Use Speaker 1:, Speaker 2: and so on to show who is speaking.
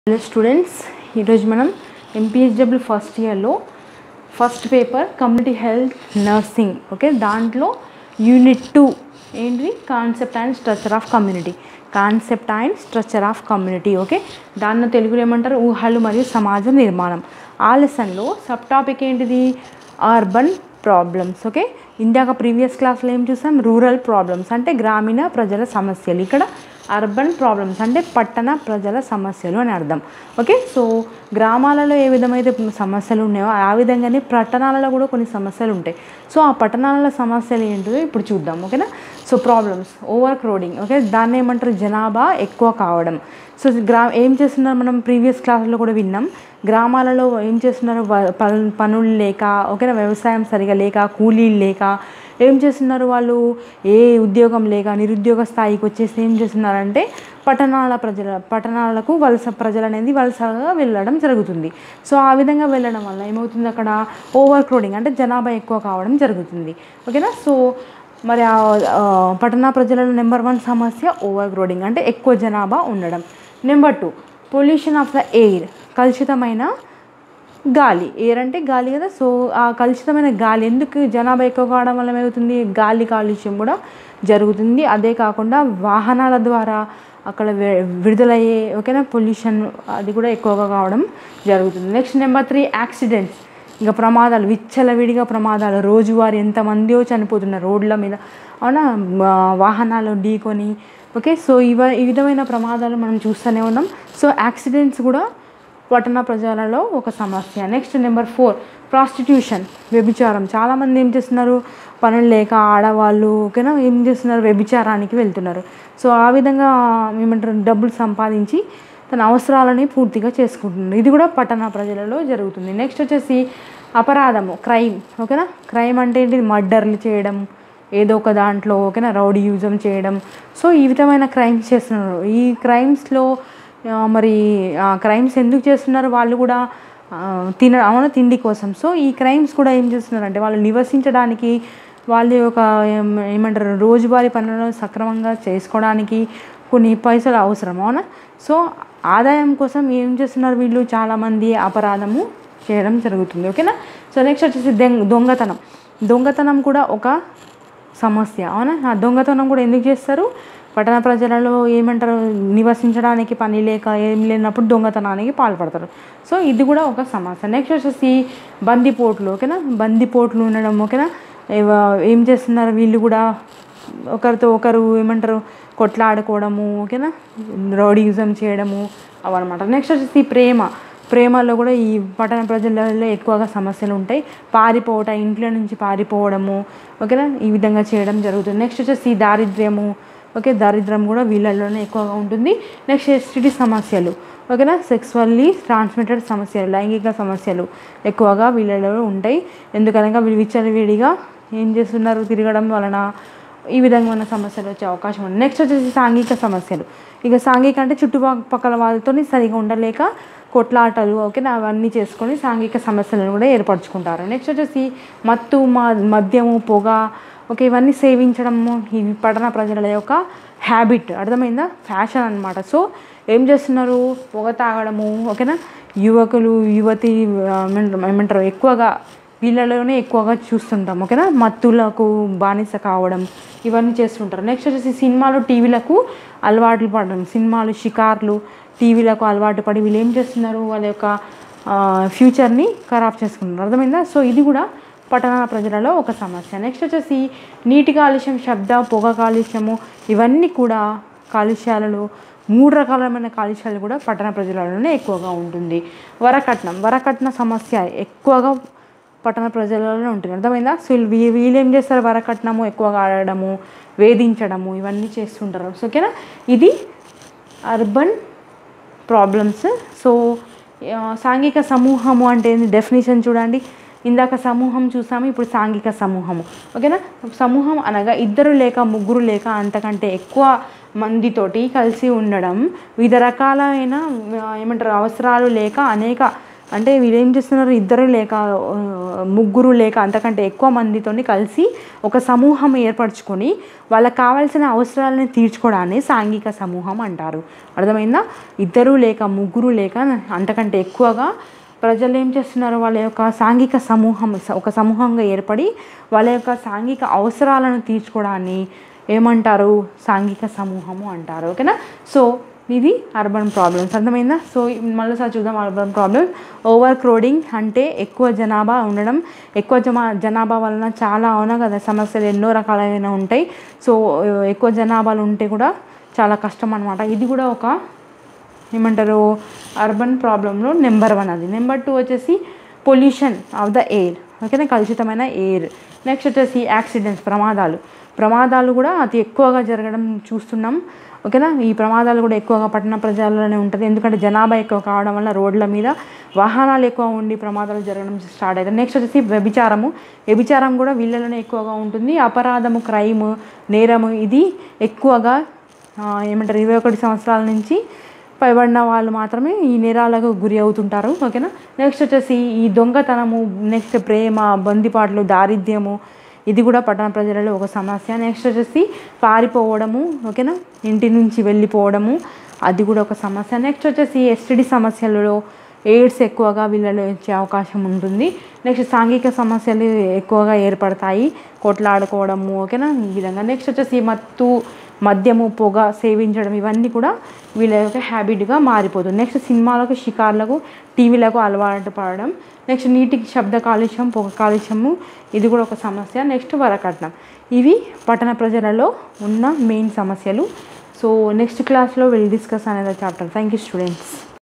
Speaker 1: hello students ఈరోజు మనం MPHW first ఇయర్లో first paper community health nursing okay దాంట్లో యూనిట్ టూ ఏంటి concept and structure of community concept and structure of community okay దాన్ని తెలుగులో ఏమంటారు ఊహలు మరియు సమాజ నిర్మాణం ఆ లెసన్లో సబ్ టాపిక్ ఏంటిది అర్బన్ ప్రాబ్లమ్స్ ఓకే ఇందాక ప్రీవియస్ క్లాస్లో ఏం చూసాం రూరల్ ప్రాబ్లమ్స్ అంటే గ్రామీణ ప్రజల సమస్యలు ఇక్కడ అర్బన్ ప్రాబ్లమ్స్ అంటే పట్టణ ప్రజల సమస్యలు అని అర్థం ఓకే సో గ్రామాలలో ఏ విధమైతే సమస్యలు ఉన్నాయో ఆ విధంగానే పట్టణాలలో కూడా కొన్ని సమస్యలు ఉంటాయి సో ఆ పట్టణాల సమస్యలు ఏంటో ఇప్పుడు చూద్దాం ఓకేనా so problems overcrowding okay దాన్ని ఏమంటారు జనాభా ఎక్కువ కావడం సో గ్రా ఏం చేస్తున్నారు మనం ప్రీవియస్ క్లాస్లో కూడా విన్నాం గ్రామాలలో ఏం చేస్తున్నారు వ- పన్- పనులు లేక ఓకేనా వ్యవసాయం సరిగా లేక కూలీలు లేక ఏం చేస్తున్నారు వాళ్ళు ఏ ఉద్యోగం లేక నిరుద్యోగ స్థాయికి వచ్చేసి ఏం చేస్తున్నారంటే పట్టణాల ప్రజల పట్టణాలకు వలస ప్రజలు అనేది వలసగా వెళ్ళడం జరుగుతుంది సో ఆ విధంగా వెళ్ళడం వల్ల ఏమవుతుంది అక్కడ ఓవర్ క్రౌడింగ్ అంటే జనాభా ఎక్కువ కావడం జరుగుతుంది ఓకేనా సో మరి ఆ ఆ, పట్టణ ప్రజలలో నెంబర్ వన్ సమస్య ఓవర్ క్రౌడింగ్ అంటే ఎక్కువ జనాభా ఉండడం number two pollution of the air కలుషితమైన గాలి ఎయిర్ అంటే గాలి కదా సో ఆ కలుషితమైన గాలి ఎందుకు జనాభా ఎక్కువ కావడం వల్ల ఏమవుతుంది గాలి కాలుష్యం కూడా జరుగుతుంది అదే కాకుండా వాహనాల ద్వారా అక్కడ వె- విడుదలయ్యే ఓకేనా పొల్యూషన్ అది కూడా ఎక్కువగా కావడం జరుగుతుంది నెక్స్ట్ నెంబర్ త్రీ యాక్సిడెంట్స్ ఇంకా ప్రమాదాలు విచ్చలవిడిగా ప్రమాదాలు రోజువారీ ఎంతమందియో చనిపోతున్నారు రోడ్ల మీద అవునా ఆ, వాహనాలు ఢీకొని ఓకే సో ఇవ ఈ విధమైన ప్రమాదాలు మనం చూస్తూనే ఉన్నాం సో యాక్సిడెంట్స్ కూడా పట్టణ ప్రజలలో ఒక సమస్య నెక్స్ట్ నెంబర్ ఫోర్ ప్రాస్టిట్యూషన్ వ్యభిచారం చాలామంది ఏం చేస్తున్నారు పనులు లేక ఆడవాళ్ళు ఓకేనా ఏం చేస్తున్నారు వ్యభిచారానికి వెళ్తున్నారు సో ఆ విధంగా ఏమంటారు డబ్బులు సంపాదించి తన అవసరాలని పూర్తిగా చేసుకుంటున్నారు ఇది కూడా పట్టణ ప్రజలలో జరుగుతుంది నెక్స్ట్ వచ్చేసి అపరాధము క్రైమ్ ఓకేనా క్రైమ్ అంటే ఏంటి మర్డర్లు చేయడం ఏదో ఒక దాంట్లో ఓకేనా రౌడీ యూజం చేయడం సో ఈ విధమైన క్రైమ్స్ చేస్తున్నారు ఈ క్రైమ్స్లో ఆ, మరి క్రైమ్స్ ఎందుకు చేస్తున్నారు వాళ్ళు కూడా ఆ, తిన అవును తిండి కోసం సో ఈ క్రైమ్స్ కూడా ఏం చేస్తున్నారంటే వాళ్ళు నివసించడానికి వాళ్ళ యొక్క ఏం- ఏమంటారు రోజువారీ పనులను సక్రమంగా చేసుకోవడానికి కొన్ని పైసలు అవసరం అవునా సో ఆదాయం కోసం ఏం చేస్తున్నారు వీళ్ళు చాలామంది అపరాధము చేయడం జరుగుతుంది ఓకేనా సో నెక్స్ట్ వచ్చేసి దెం- దొంగతనం దొంగతనం కూడా ఒక సమస్య అవునా ఆ దొంగతనం కూడా ఎందుకు చేస్తారు పట్టణ ప్రజలలో ఏమంటారు నివసించడానికి పని లేక ఏం లేనప్పుడు దొంగతనానికి పాల్పడతారు సో ఇది కూడా ఒక సమస్య నెక్స్ట్ వచ్చేసి బందిపోట్లు ఓకేనా బందిపోట్లు ఉండడం ఓకేనా ఏవ- ఏం చేస్తున్నారు వీళ్ళు కూడా ఒకరితో ఒకరు ఏమంటారు కొట్లాడుకోవడము ఓకేనా రౌడీజం చేయడము అవన్నమాట నెక్స్ట్ వచ్చేసి ప్రేమ ప్రేమలో కూడా ఈ పట్టణ ప్రజలలో ఎక్కువగా సమస్యలు ఉంటాయి పారిపోవట ఇంట్లో నుంచి పారిపోవడము ఓకేనా ఈ విధంగా చేయడం జరుగుతుంది నెక్స్ట్ వచ్చేసి దారిద్ర్యము ఓకే దారిద్ర్యం కూడా వీళ్ళలోనే ఎక్కువగా ఉంటుంది నెక్స్ట్ ఎస్టిడి సమస్యలు ఓకేనా సెక్సువల్లీ ట్రాన్స్మిటెడ్ సమస్యలు లైంగిక సమస్యలు ఎక్కువగా వీళ్ళలో ఉంటాయి ఎందుకనగా వీళ్ళు విచ్చలవిడిగా ఏం చేస్తున్నారు తిరగడం వలన ఈ విధమైన సమస్యలు వచ్చే అవకాశం ఉంది నెక్స్ట్ వచ్చేసి సాంఘిక సమస్యలు ఇక సాంఘిక అంటే చుట్టుపక్కల వాళ్ళతో సరిగా ఉండలేక కొట్లాటలు ఓకేనా అవన్నీ చేసుకొని సాంఘిక సమస్యలను కూడా ఏర్పరచుకుంటారు నెక్స్ట్ వచ్చేసి మత్తు మా మద్యము పొగ ఓకే ఇవన్నీ సేవించడము ఇవి పట్టణ ప్రజల యొక్క హ్యాబిట్ అర్థమైందా ఫ్యాషన్ అన్నమాట సో ఏం చేస్తున్నారు పొగ తాగడము ఓకేనా యువకులు యువతి ఆ, ఏమంటారు- ఏమంటారు ఎక్కువగా వీళ్ళలోనే ఎక్కువగా చూస్తుంటాం ఓకేనా మత్తులకు బానిస కావడం ఇవన్నీ చేస్తుంటారు నెక్స్ట్ వచ్చేసి సినిమాలు టీవీలకు అలవాట్లు పడడం సినిమాలు షికార్లు టీవీలకు అలవాటు పడి వీళ్ళు ఏం చేస్తున్నారు వాళ్ళ యొక్క ఫ్యూచర్ని ఖరాబ్ చేసుకుంటున్నారు అర్థమైందా సో ఇది కూడా పట్టణ ప్రజలలో ఒక సమస్య నెక్స్ట్ వచ్చేసి నీటి కాలుష్యం శబ్ద పొగ కాలుష్యము ఇవన్నీ కూడా కాలుష్యాలలో మూడు రకాలమైన కాలుష్యాలు కూడా పట్టణ ప్రజలలోనే ఎక్కువగా ఉంటుంది వరకట్నం వరకట్న సమస్య ఎక్కువగా పట్టణ ప్రజలలో ఉంటుంది అర్థమైందా సో వీళ్ళు వీ- వీళ్ళు ఏం చేస్తారు వరకట్నము ఎక్కువగా ఆడడము వేధించడము ఇవన్నీ చేస్తుంటారు సో ఓకేనా ఇది అర్బన్ ప్రాబ్లమ్స్ సో ఆ, సాంఘిక సమూహము అంటే డెఫినేషన్ చూడండి ఇందాక సమూహం చూసాము ఇప్పుడు సాంఘిక సమూహము ఓకేనా సమూహం అనగా ఇద్దరు లేక ముగ్గురు లేక అంతకంటే ఎక్కువ మందితోటి కలిసి ఉండడం వివిధ రకాలైన ఆ, ఏమంటారు అవసరాలు లేక అనేక అంటే వీళ్ళు ఏం చేస్తున్నారు ఇద్దరు లేక ఆ, ముగ్గురు లేక అంతకంటే ఎక్కువ మందితోని కలిసి ఒక సమూహం ఏర్పరచుకొని వాళ్ళకి కావాల్సిన అవసరాలను తీర్చుకోవడాన్ని సాంఘిక సమూహం అంటారు అర్థమైందా ఇద్దరు లేక ముగ్గురు లేక అంతకంటే ఎక్కువగా ప్రజలు ఏం చేస్తున్నారు వాళ్ళ యొక్క సాంఘిక సమూహం ఒక సమూహంగా ఏర్పడి వాళ్ళ యొక్క సాంఘిక అవసరాలను తీర్చుకోవడాన్ని ఏమంటారు సాంఘిక సమూహము అంటారు ఓకేనా సో ఇది అర్బన్ ప్రాబ్లమ్స్ అర్థమైందా సో మళ్ళీసారి చూద్దాం అర్బన్ ప్రాబ్లమ్ ఓవర్ క్రౌడింగ్ అంటే ఎక్కువ జనాభా ఉండడం ఎక్కువ జమా జనాభా వలన చాలా అవునా కదా సమస్యలు ఎన్నో రకాలైన ఉంటాయి సో ఎక్కువ జనాభాలు ఉంటే కూడా చాలా కష్టం అనమాట ఇది కూడా ఒక ఏమంటారు అర్బన్ ప్రాబ్లంలో నెంబర్ వన్ అది నెంబర్ టూ వచ్చేసి పొల్యూషన్ ఆఫ్ ద ఎయిర్ ఓకేనా కలుషితమైన ఎయిర్ నెక్స్ట్ వచ్చేసి యాక్సిడెంట్స్ ప్రమాదాలు ప్రమాదాలు కూడా అతి ఎక్కువగా జరగడం చూస్తున్నాం ఓకేనా ఈ ప్రమాదాలు కూడా ఎక్కువగా పట్టణ ప్రజల్లోనే ఉంటుంది ఎందుకంటే జనాభా ఎక్కువ కావడం వల్ల రోడ్ల మీద వాహనాలు ఎక్కువ ఉండి ప్రమాదాలు జరగడం స్టార్ట్ అవుతాయి నెక్స్ట్ వచ్చేసి వ్యభిచారము వ్యభిచారం కూడా వీళ్ళలోనే ఎక్కువగా ఉంటుంది అపరాధము క్రైమ్ నేరము ఇది ఎక్కువగా ఆ, ఏమంటారు ఇరవై ఒకటి సంవత్సరాల నుంచి పైబడిన వాళ్ళు మాత్రమే ఈ నేరాలకు గురి అవుతుంటారు ఓకేనా నెక్స్ట్ వచ్చేసి ఈ దొంగతనము నెక్స్ట్ ప్రేమ బందిపాట్లు దారిద్ర్యము ఇది కూడా పట్టణ ప్రజలలో ఒక సమస్య నెక్స్ట్ వచ్చేసి పారిపోవడము ఓకేనా ఇంటి నుంచి వెళ్ళిపోవడము అది కూడా ఒక సమస్య నెక్స్ట్ వచ్చేసి ఎస్టిడి సమస్యలలో ఎయిడ్స్ ఎక్కువగా వీళ్ళలో వచ్చే అవకాశం ఉంటుంది నెక్స్ట్ సాంఘిక సమస్యలు ఎక్కువగా ఏర్పడతాయి కొట్లాడుకోవడము ఓకేనా ఈ విధంగా నెక్స్ట్ వచ్చేసి మత్తు మద్యము పొగ సేవించడం ఇవన్నీ కూడా వీళ్ళ యొక్క హ్యాబిట్గా మారిపోతుంది నెక్స్ట్ సినిమాలకు షికార్లకు టీవీలకు అలవాటు పడడం నెక్స్ట్ నీటికి శబ్ద కాలుష్యం పొగ కాలుష్యము ఇది కూడా ఒక సమస్య నెక్స్ట్ వరకట్నం ఇవి పట్టణ ప్రజలలో ఉన్న మెయిన్ సమస్యలు సో నెక్స్ట్ క్లాస్లో విల్ డిస్కస్ అనేది చాప్టర్ థ్యాంక్ యూ స్టూడెంట్స్